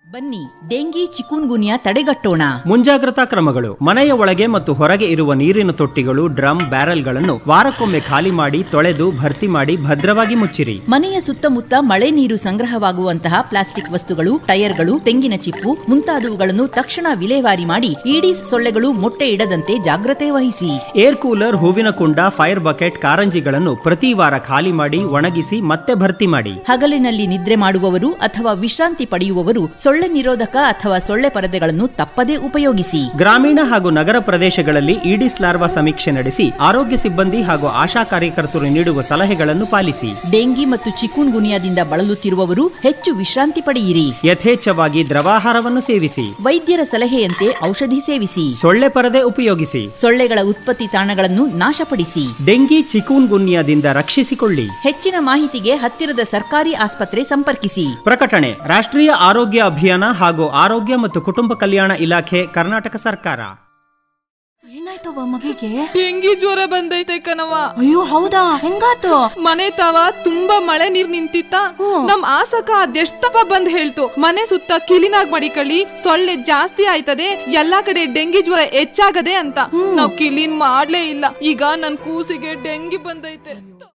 ಬನ್ನಿ dengue chikungunya ತಡೆಗಟ್ಟೋಣ ಮುಂಜಾಗ್ರತಾ ಕ್ರಮಗಳು ಮನೆಯ ಒಳಗೆ ಮತ್ತು ಹೊರಗೆ ಇರುವ ನೀರಿನ ತೊಟ್ಟಿಗಳು ಡ್ರಮ್ ಬ್ಯಾರೆಲ್ಗಳನ್ನು ವಾರಕ್ಕೊಮ್ಮೆ ಖಾಲಿ ಮಾಡಿ ತೊಳೆದು ಭರ್ತಿ ಮಾಡಿ ಭದ್ರವಾಗಿ ಮುಚ್ಚಿರಿ ಮನೆಯ ಸುತ್ತಮುತ್ತ ಮಳೆ ನೀರು ಸಂಗ್ರಹವಾಗುವಂತಹ ಪ್ಲಾಸ್ಟಿಕ್ ವಸ್ತುಗಳು ಟೈರ್ಗಳು ತೆಂಗಿನ ಚಿಪ್ಪು ಮುಂತಾದವುಗಳನ್ನು ತಕ್ಷಣ ವಿಲೇವಾರಿ ಮಾಡಿ ಈಡೀಸ್ ಸೊಳ್ಳೆಗಳು ಮೊಟ್ಟೆ ಇಡದಂತೆ ಜಾಗ್ರತೆ ವಹಿಸಿ ಏರ್ ಕೂಲರ್ ಹೂವಿನ ಕುಂಡ ಫೈರ್ ಬಕೆಟ್ ಕಾರಂಜಿಗಳನ್ನು ಪ್ರತಿ ವಾರ ಖಾಲಿ ಮಾಡಿ ಒಣಗಿಸಿ ಮತ್ತೆ ಭರ್ತಿ ಮಾಡಿ ಹಗಲಿನಲ್ಲಿ ನಿದ್ರೆ ಮಾಡುವವರು ಅಥವಾ ವಿಶ್ರಾಂತಿ ಪಡೆಯುವವರು ಸೊಳ್ಳೆ ನಿರೋಧಕ ಅಥವಾ ಸೊಳ್ಳೆ ಪರದೆಗಳನ್ನು ತಪ್ಪದೇ ಉಪಯೋಗಿಸಿ ಗ್ರಾಮೀಣ ಹಾಗೂ ನಗರ ಪ್ರದೇಶಗಳಲ್ಲಿ ಈಡಿಸ್ ಲಾರ್ವಾ ಸಮೀಕ್ಷೆ ನಡೆಸಿ ಆರೋಗ್ಯ ಸಿಬ್ಬಂದಿ ಹಾಗೂ ಆಶಾ ಕಾರ್ಯಕರ್ತರು ನೀಡುವ ಸಲಹೆಗಳನ್ನು ಪಾಲಿಸಿ ಡೆಂಗಿ ಮತ್ತು ಚಿಕುನ್ ಗುನಿಯಾದಿಂದ ಬಳಲುತ್ತಿರುವವರು ಹೆಚ್ಚು ವಿಶ್ರಾಂತಿ ಪಡೆಯಿರಿ ಯಥೇಚ್ಛವಾಗಿ ದ್ರವಾಹಾರವನ್ನು ಸೇವಿಸಿ ವೈದ್ಯರ ಸಲಹೆಯಂತೆ ಔಷಧಿ ಸೇವಿಸಿ ಸೊಳ್ಳೆ ಪರದೆ ಉಪಯೋಗಿಸಿ ಸೊಳ್ಳೆಗಳ ಉತ್ಪತ್ತಿ ತಾಣಗಳನ್ನು ನಾಶಪಡಿಸಿ ಡೆಂಗಿ ಚಿಕೂನ್ ಗುನ್ಯಾದಿಂದ ರಕ್ಷಿಸಿಕೊಳ್ಳಿ ಹೆಚ್ಚಿನ ಮಾಹಿತಿಗೆ ಹತ್ತಿರದ ಸರ್ಕಾರಿ ಆಸ್ಪತ್ರೆ ಸಂಪರ್ಕಿಸಿ ಪ್ರಕಟಣೆ ರಾಷ್ಟ್ರೀಯ ಆರೋಗ್ಯ ಅಭಿಯಾನ ಹಾಗೂ ಆರೋಗ್ಯ ಮತ್ತು ಕುಟುಂಬ ಕಲ್ಯಾಣ ಇಲಾಖೆ ಕರ್ನಾಟಕ ಸರ್ಕಾರ ಏನಾಯ್ತವ ಮಗಿಗೆ ಡೆಂಗಿ ಜ್ವರ ಬಂದೈತೆ ಕಣವ ಅಯ್ಯೋ ಹೌದಾ ಹೆಂಗಾತು ಮನೆ ತಾವ ತುಂಬಾ ಮಳೆ ನೀರ್ ನಿಂತಿತ್ತ ಹ್ಮ್. ನಮ್ ಆಸಕ ಅದೆಷ್ಟಪ್ಪ ಬಂದ್ ಹೇಳ್ತು ಮನೆ ಸುತ್ತ ಕಿಲಿನಾಗ್ ಮಡಿಕಳಿ ಸೊಳ್ಳೆ ಜಾಸ್ತಿ ಆಯ್ತದೆ ಎಲ್ಲಾ ಕಡೆ ಡೆಂಗಿ ಜ್ವರ ಹೆಚ್ಚಾಗದೆ ಅಂತ ನಾವ್ ಕಿಲಿನ್ ಮಾಡ್ಲೇ ಇಲ್ಲ ಈಗ ನನ್ ಕೂಸಿಗೆ ಡೆಂಗಿ ಬಂದೈತೆ